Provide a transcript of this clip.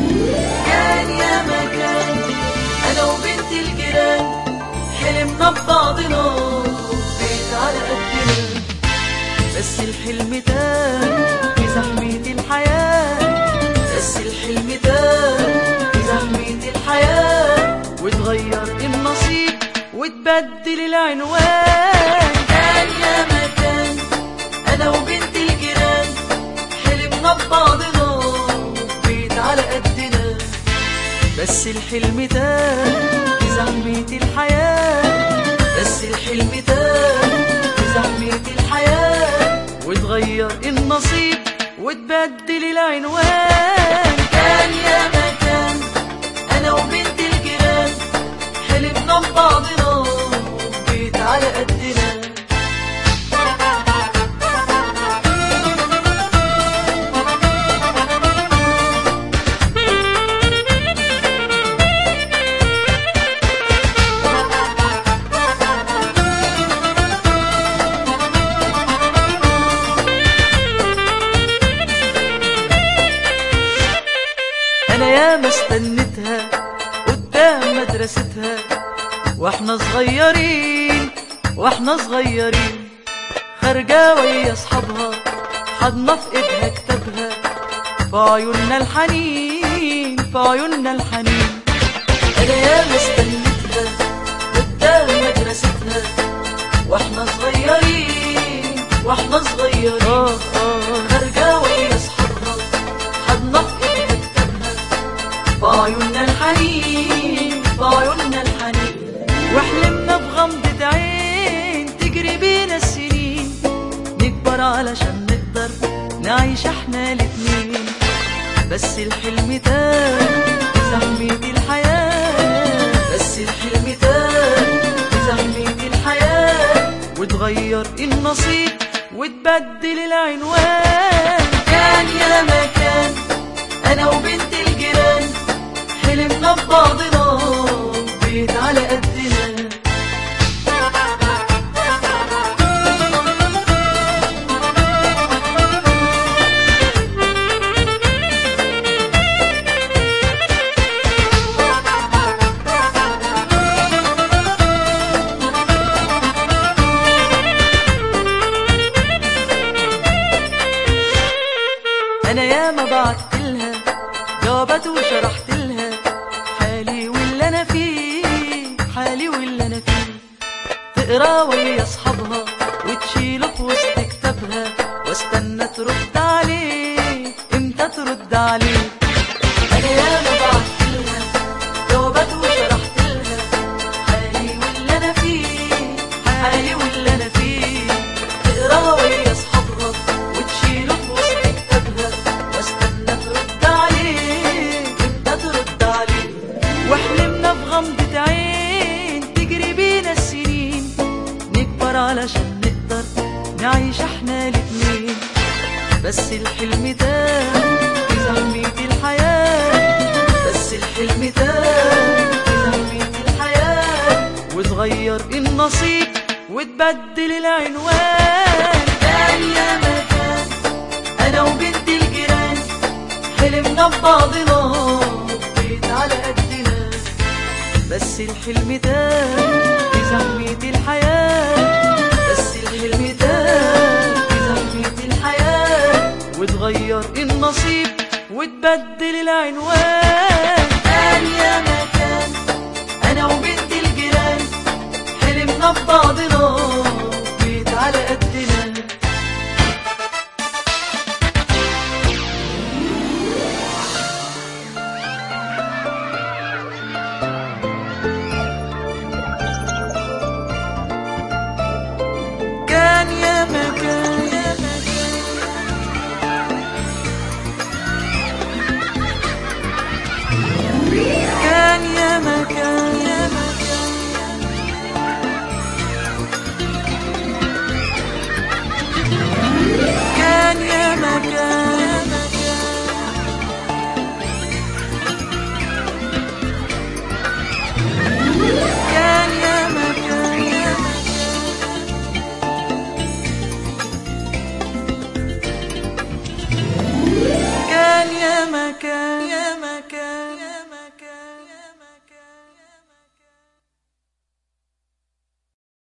كان يا مكان انا وبنت الجيران حلمنا ببعضنا بيت على قدنا بس الحلم تاه في زحمة الحياة بس الحلم تاه في زحمة الحياة وتغير النصيب وتبدل العنوان كان يا مكان انا وبنت الجيران حلمنا ببعضنا بيت على قدنا بس الحلم تاه في زحمة الحياة بس الحلم تاه في زحمة الحياة وتغير النصيب وتبدل العنوان كان يا مكان أنا وبنت الجيران حلمنا ببعضنا بيت على قدنا انا ياما استنيتها قدام مدرستها واحنا صغيرين واحنا صغيرين خارجة ويا اصحابها حضنا في ايدها كتابها في عيوننا الحنين في عيوننا الحنين انا ياما استنيتها قدام مدرستها واحنا صغيرين واحنا صغيرين خارجة ويا اصحابها حضنا في ايدها كتابها في عيوننا الحنين في عيوننا الحنين وحلمنا بغمضة عين تجري بينا السنين نكبر علشان نقدر نعيش احنا الاتنين بس الحلم تاه في زحمة الحياة بس الحلم تاه في زحمة الحياة وتغير النصيب وتبدل العنوان كان يا مكان انا وبنت الجيران حلمنا ببعضنا بيت على قدنا انا ياما بعت لها جوابات وشرحت لها حالي واللي انا فيه حالي واللي انا فيه تقرا ويا اصحابها وتشيله في وسط كتابها واستنى ترد عليه امتى ترد عليه انا ياما بعت لها جوابات وشرحت لها حالي واللي انا فيه حالي واللي انا فيه تقرا ويا اصحابها وتشيله في وسط كتابها واستنى ترد عليه امتى ترد عليه واحلمنا بغمضة عين تجري بينا السنين نكبر علشان نقدر نعيش احنا الاتنين بس الحلم تاه في زحمة الحياة بس الحلم تاه في زحمة الحياة وتغير النصيب وتبدل العنوان كان يا مكان انا وبنت الجيران حلمنا ببعضنا بيت على قدنا بس الحلم تاه في زحمة الحياة بس الحلم تاه في زحمة الحياة وتغير النصيب وتبدل العنوان كان يا مكان أنا وبنت الجيران حلمنا ببعضنا بيت على قدنا كان يا مكان كان يا مكان يا مكان كان يا مكان كان يا مكان يا كان يا مكان